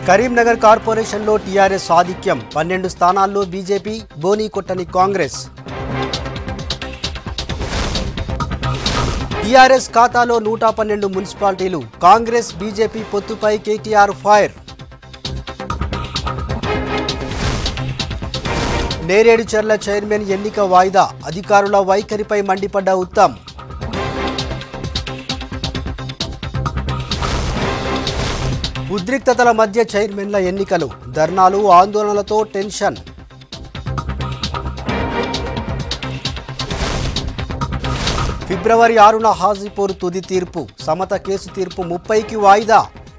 కరీంనగర్ కార్పొరేషన్లో టీఆర్ఎస్ ఆధిక్యం పన్నెండు స్థానాల్లో బీజేపీ బోనీ కొట్టని కాంగ్రెస్ టీఆర్ఎస్ ఖాతాలో నూట పన్నెండు మున్సిపాలిటీలు కాంగ్రెస్ బీజేపీ పొత్తుపై KTR fire Neredcherla chairman ఎన్నిక వాయిదా అధికారుల వైఖరిపై మండిపడ్డ ఉత్తమ్ ఉద్రిక్తతల మధ్య చైర్మన్ల ఎన్నికలు ధర్నాలు ఆందోళనలతో టెన్షన్ ఫిబ్రవరి ఆరున హాజీపూర్ తుది తీర్పు సమత కేసు తీర్పు ముప్పైకి వాయిదా